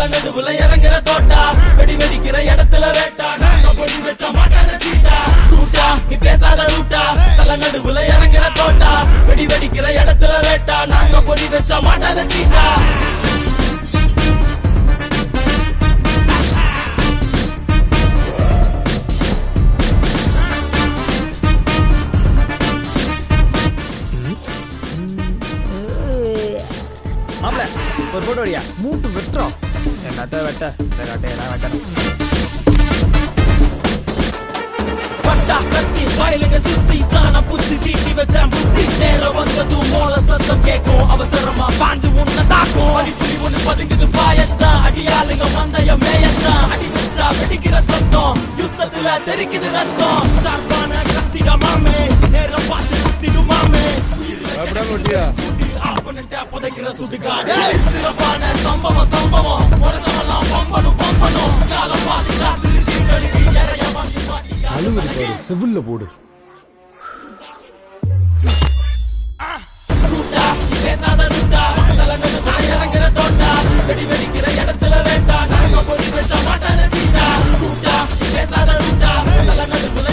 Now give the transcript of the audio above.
தலை நடுவுல இறங்குற தோட்டா வெடி வெடிக்கிற இடத்துல வேட்டா நாங்க பொடி வச்ச மாட்டாத சீட்டா ரூட்டா நீ பேசாத ரூட்டா தலை நடுவுல இறங்குற தோட்டா வெடி வெடிக்கிற இடத்துல வேட்டா நாங்க பொடி வச்ச மாட்டாத சீட்டா மாப்ள ஒரு போட்டோ அடியா மூட்டு வெட்டுறோம் என்னத்த வெட்ட இந்த கட்டையெல்லாம் வெட்டணும் பட்டா கத்தி வயலுங்க சுத்தி சாண புத்தி வீட்டி வச்சேன் புத்தி நேரம் வந்ததும் மோள சத்தம் கேட்கும் அவசரமா பாஞ்சு உன்னை தாக்கும் அடிப்புலி ஒண்ணு பதுங்குது பாயத்தான் அடியாளுங்க மந்தைய மேயத்தான் அடி வச்சா வெடிக்கிற சத்தம் யுத்தத்துல தெரிக்குது ரத்தம் சார்பான கத்திட மாமே நேரம் பார்த்து குத்திடு மாமே ஆப்பனண்ட புதைக்கிற சுடுகாடு சிறப்பான சம்பவம் சம்பவம் உடனெல்லாம் பம்பனும் பம்பனும் காலம் பார்த்து காத்து தீண்டடிக்கு இறைய மாட்டி மாட்டி அழுகுது பாரு செவில்ல போடு ரூட்டா பேசாத ரூட்டா தலை நடுவுல இறங்குற தோட்டா வெடி வெடிக்கிற இடத்துல வேட்டா நாங்க பொறி வச்ச மாட்டாத சீட்டா ரூட்டா பேசாத ரூட்டா தலை நடுவுல